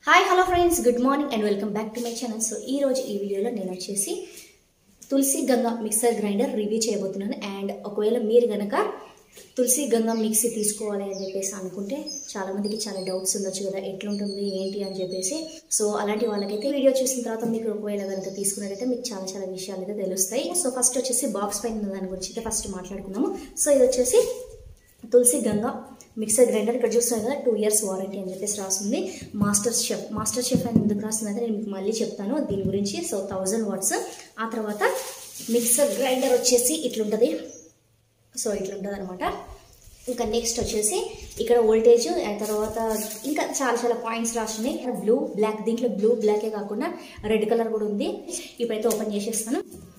hi hello friends good morning and welcome back to my channel so ఈ రోజు ఈ వీడియోలో నేను వచ్చేసి Tulasi Ganga mixer grinder review చేయబోతున్నాను అండ్ ఒకవేళ మీరు గనక తులసి గంగా మిక్సీ తీసుకోవాలి అని చెప్పేసి అనుకుంటే చాలా మందికి చాలా డౌట్స్ ఉండొచ్చు కదా ఎట్లుంటుంది ఏంటి అని చెప్పేసి సో అలాంటి వాళ్ళకైతే వీడియో చూసిన తర్వాత మీకు ఒకవేళ కనుక తీసుకున్నట్టయితే మీకు చాలా చాలా విషయాలు అయితే తెలుస్తాయి సో ఫస్ట్ వచ్చేసి బాక్స్ పైన ఉన్న దాని గురించి అయితే ఫస్ట్ మాట్లాడుకుందాము సో ఇది వచ్చేసి తులసి గంగా మిక్సర్ గ్రైండర్ ఇక్కడ చూస్తున్నారు కదా టూ ఇయర్స్ వారంటీ అని చెప్పేసి రాస్తుంది మాస్టర్ షెఫ్ మాస్టర్ షెఫ్ అని ఎందుకు రాస్తుందంటే నేను మీకు మళ్ళీ చెప్తాను దీని గురించి సో థౌజండ్ వాట్స్ ఆ తర్వాత మిక్సర్ గ్రైండర్ వచ్చేసి ఇట్లుంటుంది సో ఇట్లుంటుంది అనమాట ఇంకా నెక్స్ట్ వచ్చేసి ఇక్కడ వోల్టేజ్ ఆ తర్వాత ఇంకా చాలా చాలా పాయింట్స్ రాస్తున్నాయి ఇక్కడ బ్లూ బ్లాక్ దీంట్లో బ్లూ బ్లాకే కాకుండా రెడ్ కలర్ కూడా ఉంది ఇప్పుడైతే ఓపెన్ చేసేస్తాను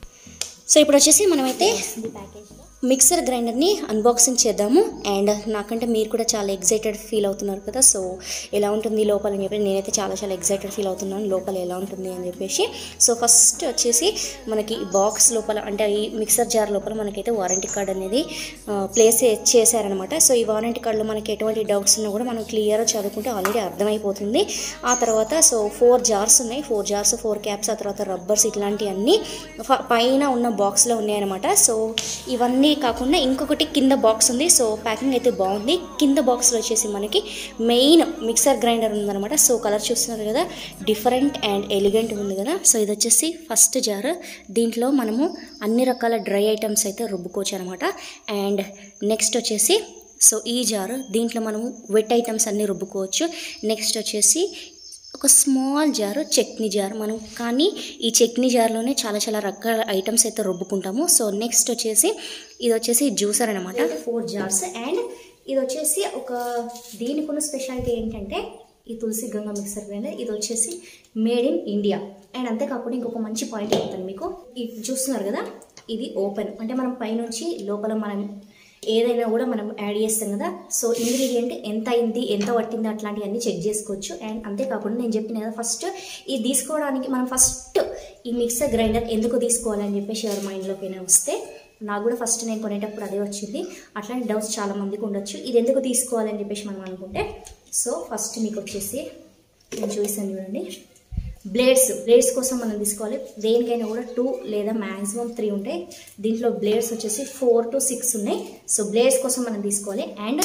సో ఇప్పుడు వచ్చేసి మనమైతే మిక్సర్ గ్రైండర్ని అన్బాక్సింగ్ చేద్దాము అండ్ నాకంటే మీరు కూడా చాలా ఎగ్జైటెడ్ ఫీల్ అవుతున్నారు కదా సో ఎలా ఉంటుంది లోపల అని చెప్పి నేనైతే చాలా చాలా ఎగ్జైటెడ్ ఫీల్ అవుతున్నాను లోపల ఎలా ఉంటుంది అని చెప్పేసి సో ఫస్ట్ వచ్చేసి మనకి ఈ బాక్స్ లోపల అంటే ఈ మిక్సర్ జార్ లోపల మనకైతే వారంటీ కార్డ్ అనేది ప్లేస్ చేశారనమాట సో ఈ వారంటీ కార్డులో మనకి ఎటువంటి డౌట్స్ ఉన్నా కూడా మనం క్లియర్గా చదువుకుంటే ఆల్రెడీ అర్థమైపోతుంది ఆ తర్వాత సో ఫోర్ జార్స్ ఉన్నాయి ఫోర్ జార్స్ ఫోర్ క్యాప్స్ ఆ తర్వాత రబ్బర్స్ ఇట్లాంటివన్నీ ఫ- పైన ఉన్న బాక్స్లో ఉన్నాయన్నమాట సో ఇవన్నీ కాకుండా ఇంకొకటి కింద బాక్స్ ఉంది సో ప్యాకింగ్ అయితే బాగుంది కింద బాక్స్లో వచ్చేసి మనకి మెయిన్ మిక్సర్ గ్రైండర్ ఉందన్నమాట సో కలర్ చూస్తున్నారు కదా డిఫరెంట్ అండ్ ఎలిగెంట్ ఉంది కదా సో ఇది వచ్చేసి ఫస్ట్ జార్ దీంట్లో మనము అన్ని రకాల డ్రై ఐటమ్స్ అయితే రుబ్బుకోవచ్చు అనమాట అండ్ నెక్స్ట్ వచ్చేసి సో ఈ జార్ దీంట్లో మనము వెట్ ఐటమ్స్ అన్నీ రుబ్బుకోవచ్చు నెక్స్ట్ వచ్చేసి ఒక స్మాల్ జారు చట్నీ జార్ మనం కానీ ఈ చట్నీ జార్లోనే చాలా చాలా రకాల ఐటమ్స్ అయితే రుబ్బుకుంటాము సో నెక్స్ట్ వచ్చేసి ఇది వచ్చేసి జ్యూసర్ అనమాట ఫోర్ జార్స్ అండ్ ఇది వచ్చేసి ఒక దీనికి ఉన్న స్పెషాలిటీ ఏంటంటే ఈ తులసి గంగా మిక్సర్ గ్రైండర్ ఇది వచ్చేసి మేడ్ ఇన్ ఇండియా అండ్ అంతేకాకుండా ఇంకొక మంచి పాయింట్ చెప్తాను మీకు ఇది చూస్తున్నారు కదా ఇది ఓపెన్ అంటే మనం పైనుంచి లోపల మనం ఏదైనా కూడా మనం యాడ్ చేస్తాం కదా సో ఇంగ్రీడియంట్ ఎంత అయింది ఎంత పట్టింది అట్లాంటివన్నీ చెక్ చేసుకోవచ్చు అండ్ అంతేకాకుండా నేను చెప్పిన కదా ఫస్ట్ ఇది తీసుకోవడానికి మనం ఫస్ట్ ఈ మిక్సర్ గ్రైండర్ ఎందుకు తీసుకోవాలని చెప్పేసి ఎవరి మైండ్లోకైనా వస్తే నాకు కూడా ఫస్ట్ నేను కొనేటప్పుడు అదే వచ్చింది అట్లాంటి డౌట్స్ చాలా మందికి ఉండొచ్చు ఇది ఎందుకు తీసుకోవాలని చెప్పేసి మనం అనుకుంటే సో ఫస్ట్ మీకు వచ్చేసి నేను చూసాను చూడండి బ్లేడ్స్ బ్లేడ్స్ కోసం మనం తీసుకోవాలి దేనికైనా కూడా టూ లేదా మ్యాక్సిమం త్రీ ఉంటాయి దీంట్లో బ్లేడ్స్ వచ్చేసి ఫోర్ టు సిక్స్ ఉన్నాయి సో బ్లేడ్స్ కోసం మనం తీసుకోవాలి అండ్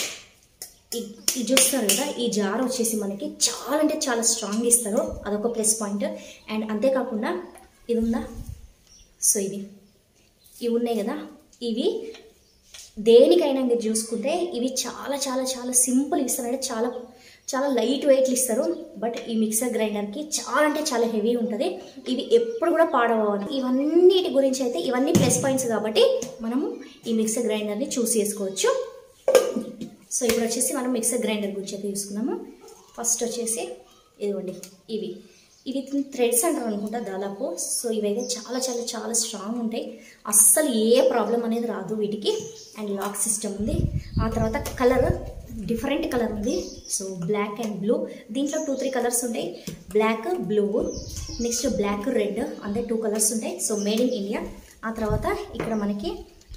ఈ- ఇది చూస్తారు కదా ఈ జార్ వచ్చేసి మనకి చాలా అంటే చాలా స్ట్రాంగ్ ఇస్తారు అదొక ప్లస్ పాయింట్ అండ్ అంతేకాకుండా ఇది ఉందా సో ఇది ఇవి ఉన్నాయి కదా ఇవి దేనికైనా మీరు చూసుకుంటే ఇవి చాలా చాలా చాలా సింపుల్ ఇస్తారు అంటే చాలా చాలా లైట్ వెయిట్లు ఇస్తారు బట్ ఈ మిక్సర్ గ్రైండర్కి చాలా అంటే చాలా హెవీ ఉంటుంది ఇవి ఎప్పుడు కూడా పాడవని ఇవన్నిటి గురించి అయితే ఇవన్నీ ప్లస్ పాయింట్స్ కాబట్టి మనము ఈ మిక్సర్ గ్రైండర్ని చూస్ చేసుకోవచ్చు సో ఇప్పుడు వచ్చేసి మనం మిక్సర్ గ్రైండర్ గురించి అయితే చూసుకున్నాము ఫస్ట్ వచ్చేసి ఇదిగోండి ఇవి ఇవి థ్రెడ్స్ అంటారు అనుకుంటా దాదాపు సో ఇవైతే చాలా చాలా చాలా స్ట్రాంగ్ ఉంటాయి అస్సలు ఏ ప్రాబ్లం అనేది రాదు వీటికి అండ్ లాక్ సిస్టమ్ ఉంది ఆ తర్వాత కలర్ డిఫరెంట్ కలర్ ఉంది సో బ్లాక్ అండ్ బ్లూ దీంట్లో టూ త్రీ కలర్స్ ఉంటాయి black blue next black red అంటే టూ కలర్స్ ఉంటాయి సో మేడ్ ఇన్ ఇండియా ఆ తర్వాత ఇక్కడ మనకి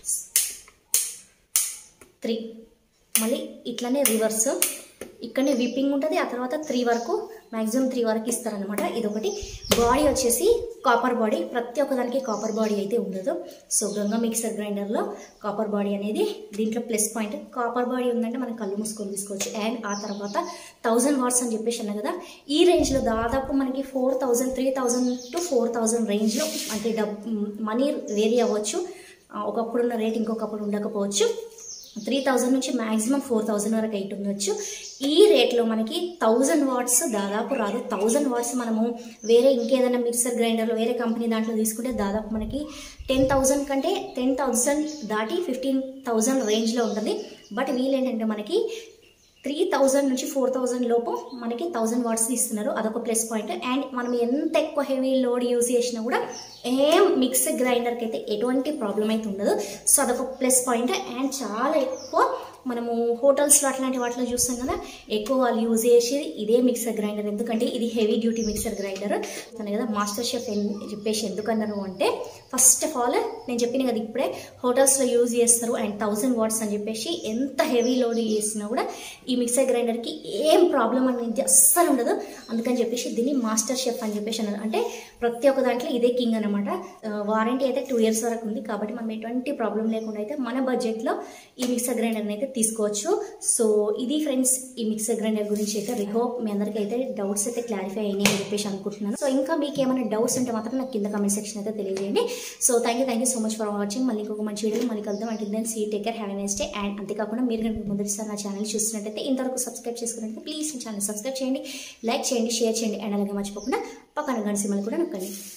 త్రీ మళ్ళీ ఇట్లానే రివర్స్ ఇక్కడనే విప్పింగ్ ఉంటుంది ఆ తర్వాత త్రీ వరకు మ్యాక్సిమం త్రీ వరకు ఇస్తారనమాట ఇదొకటి బాడీ వచ్చేసి కాపర్ బాడీ ప్రతి ఒక్కదానికి కాపర్ బాడీ అయితే ఉండదు సో గంగా మిక్సర్ గ్రైండర్లో కాపర్ బాడీ అనేది దీంట్లో ప్లస్ పాయింట్ కాపర్ బాడీ ఉందంటే మనం కళ్ళు మూసుకొని తీసుకోవచ్చు అండ్ ఆ తర్వాత థౌజండ్ వాట్స్ అని చెప్పేసి అన్నా కదా ఈ రేంజ్లో దాదాపు మనకి four thousand three thousand to four thousand రేంజ్లో అంటే డబ్ మనీ వేరీ అవ్వచ్చు ఆ, ఒకప్పుడు ఉన్న రేట్ ఇంకొకప్పుడు ఉండకపోవచ్చు త్రీ థౌజండ్ నుంచి మ్యాక్సిమం ఫోర్ థౌజండ్ వరకు అయితే ఉండొచ్చు ఈ రేట్లో మనకి థౌజండ్ వాట్స్ దాదాపు రాదు థౌజండ్ వాట్స్ మనము వేరే ఇంకేదైనా మిక్సర్ గ్రైండర్లో వేరే కంపెనీ దాంట్లో తీసుకుంటే దాదాపు మనకి టెన్ థౌజండ్ కంటే టెన్ థౌజండ్ దాటి ఫిఫ్టీన్ థౌజండ్ రేంజ్లో ఉంటుంది బట్ వీళ్ళేంటంటే మనకి త్రీ థౌజండ్ నుంచి ఫోర్ థౌజండ్ లోపు మనకి థౌజండ్ వాట్స్ ఇస్తున్నారు అదొక ప్లస్ పాయింట్ అండ్ మనం ఎంత ఎక్కువ హెవీ లోడ్ యూజ్ చేసినా కూడా ఏం మిక్సర్ గ్రైండర్కి అయితే ఎటువంటి ప్రాబ్లం అయితే ఉండదు సో అదొక ప్లస్ పాయింట్ అండ్ చాలా ఎక్కువ మనము హోటల్స్లో అట్లాంటి వాటిలో చూస్తాం కదా ఎక్కువ వాళ్ళు యూజ్ చేసేది ఇదే మిక్సర్ గ్రైండర్ ఎందుకంటే ఇది హెవీ డ్యూటీ మిక్సర్ గ్రైండర్ తను కదా మాస్టర్ షెఫ్ చెప్పేసి ఎందుకన్నారు అంటే ఫస్ట్ ఆఫ్ ఆల్ నేను చెప్పిన కదా ఇప్పుడే హోటల్స్లో యూజ్ చేస్తారు అండ్ థౌజండ్ వాట్స్ అని చెప్పేసి ఎంత హెవీ లోడ్ చేసినా కూడా ఈ మిక్సర్ గ్రైండర్కి ఏం ప్రాబ్లం అనేది అస్సలు ఉండదు అందుకని చెప్పేసి దీన్ని మాస్టర్ షెఫ్ అని చెప్పేసి అన్నారు అంటే ప్రతి ఒక్క దాంట్లో ఇదే కింగ్ అనమాట వారంటీ అయితే టూ ఇయర్స్ వరకు ఉంది కాబట్టి మనం ఎటువంటి ప్రాబ్లం లేకుండా అయితే మన బడ్జెట్లో ఈ మిక్సర్ గ్రైండర్ని అయితే తీసుకోవచ్చు సో ఇది ఫ్రెండ్స్ ఈ మిక్సర్ గ్రైండర్ గురించి అయితే రిహోప్ మీ అందరికీ అయితే డౌట్స్ అయితే క్లారిఫై అయినాయి అని చెప్పేసి అనుకుంటున్నాను సో ఇంకా మీకు ఏమైనా డౌట్స్ ఉంటే మాత్రం నాకు కింద కమెంట్ సెక్షన్ అయితే తెలియజేయండి so thank you thank you so much for watching మళ్ళీ ఇంకొక మంచి వీడియో మళ్ళీ కలుద్దాం అంటే then see take care have next day and అంతేకాకుండా మీరు కనుక మొదటిసారి నా ఛానల్ చూస్తున్నట్టయితే ఇంతవరకు సబ్స్క్రైబ్ చేసుకున్నట్టయితే ప్లీజ్ నా ఛానల్ సబ్స్క్రైబ్ చేయండి లైక్ చేయండి షేర్ చేయండి అండ్ అలాగే మర్చిపోకుండా పక్కన గంట సిమ్మలు కూడా నొక్కండి